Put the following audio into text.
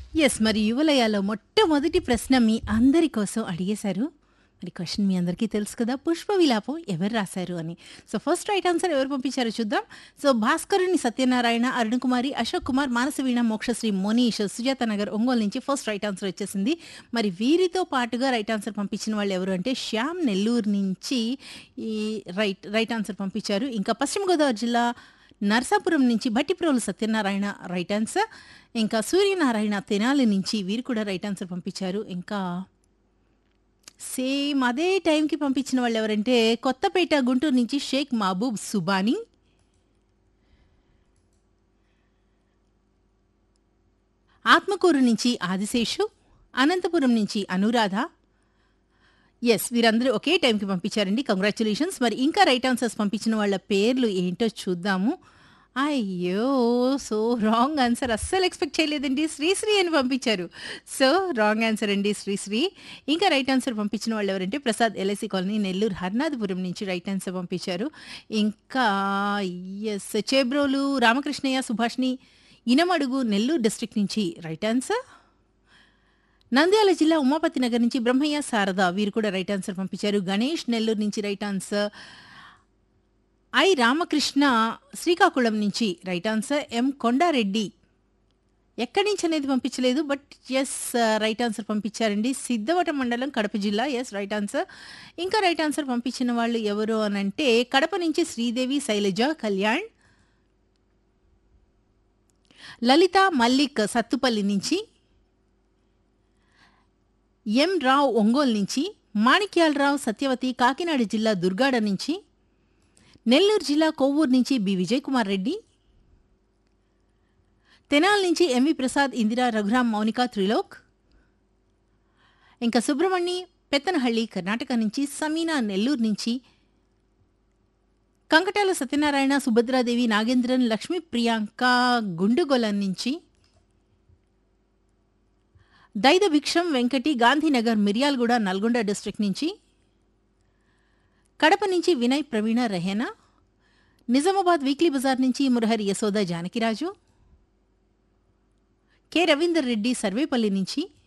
yes మరి యువలయాలో మొట్టమొదటి ప్రశ్న మీ అందరి కోసం అడిగేశారు మరి క్వశ్చన్ మీ అందరికీ తెలుసు కదా పుష్ప విలాపం ఎవరు రాశారు అని సో ఫస్ట్ రైట్ ఆన్సర్ ఎవరు పంపించారో చూద్దాం సో భాస్కరుని సత్యనారాయణ అరుణ్ కుమారి అశోక్ కుమార్ మానసవీణ మోక్షశ్రీ మోనీష్ సుజాత నగర్ ఒంగోలు నుంచి ఫస్ట్ రైట్ ఆన్సర్ వచ్చేసింది మరి వీరితో పాటుగా రైట్ ఆన్సర్ పంపించిన వాళ్ళు ఎవరు అంటే శ్యామ్ నెల్లూరు నుంచి ఈ రైట్ రైట్ ఆన్సర్ పంపించారు ఇంకా పశ్చిమ గోదావరి జిల్లా నర్సాపురం నుంచి భట్టిప్రోలు సత్యనారాయణ రైట్ ఆన్సర్ ఇంకా సూర్యనారాయణ తెనాలి నుంచి వీరు కూడా రైట్ ఆన్సర్ పంపించారు ఇంకా సేమ్ అదే టైంకి పంపించిన వాళ్ళు ఎవరంటే కొత్తపేట గుంటూరు నుంచి షేక్ మహబూబ్ సుబానీ ఆత్మకూరు నుంచి ఆదిశేషు అనంతపురం నుంచి అనురాధ ఎస్ వీరందరూ ఒకే టైంకి పంపించారండి కంగ్రాచులేషన్స్ మరి ఇంకా రైట్ ఆన్సర్స్ పంపించిన వాళ్ళ పేర్లు ఏంటో చూద్దాము అయ్యో సో రాంగ్ ఆన్సర్ అస్సలు ఎక్స్పెక్ట్ చేయలేదండి శ్రీశ్రీ అని పంపించారు సో రాంగ్ ఆన్సర్ అండి శ్రీశ్రీ ఇంకా రైట్ ఆన్సర్ పంపించిన వాళ్ళు ఎవరంటే ప్రసాద్ ఎల్ఐసి కాలనీ నెల్లూరు హర్నాథపురం నుంచి రైట్ ఆన్సర్ పంపించారు ఇంకా ఎస్ చేబ్రోలు రామకృష్ణయ్య సుభాష్ని ఇనమడుగు నెల్లూరు డిస్ట్రిక్ట్ నుంచి రైట్ ఆన్సర్ నంద్యాల జిల్లా ఉమాపతి నగర్ నుంచి బ్రహ్మయ్య శారద వీరు కూడా రైట్ ఆన్సర్ పంపించారు గణేష్ నెల్లూరు నుంచి right answer I Ramakrishna Srikakulam నుంచి రైట్ ఆన్సర్ ఎం కొండారెడ్డి ఎక్కడి నుంచి అనేది పంపించలేదు బట్ ఎస్ రైట్ ఆన్సర్ పంపించారండి సిద్ధవట మండలం కడప జిల్లా ఎస్ రైట్ ఆన్సర్ ఇంకా రైట్ ఆన్సర్ పంపించిన వాళ్ళు ఎవరు అనంటే కడప నుంచి శ్రీదేవి శైలజ కళ్యాణ్ లలిత మల్లిక్ సత్తుపల్లి నుంచి ఎం రావు ఒంగోలు నుంచి మాణిక్యాలరావు సత్యవతి కాకినాడ జిల్లా దుర్గాడ నుంచి నెల్లూరు జిల్లా కొవ్వూరు నుంచి బి విజయ్ కుమార్ రెడ్డి తెనాల్ నుంచి ఎంవి ప్రసాద్ ఇందిరా రఘురాం మౌనిక త్రిలోక్ ఇంకా సుబ్రహ్మణ్యి పెత్తనహಳ್ಳಿ కర్ణాటక నుంచి సమీనా నెల్లూరు నుంచి కంకటాల సత్యనారాయణ సుభద్రాదేవి నాగేంద్రన్ లక్ష్మీ ప్రియాంక గుండుగొలం నుంచి దైద భిక్షం వెంకటి గాంధీనగర్ మిర్యాలగూడ నల్గొండ డిస్ట్రిక్ట్ నుంచి కడప నుంచి వినయ్ ప్రవీణ రెహేనా నిజామాబాద్ వీక్లీ బజార్ నుంచి మురహరి యశోద జానకిరాజు కె రవీందర్ రెడ్డి సర్వేపల్లి నుంచి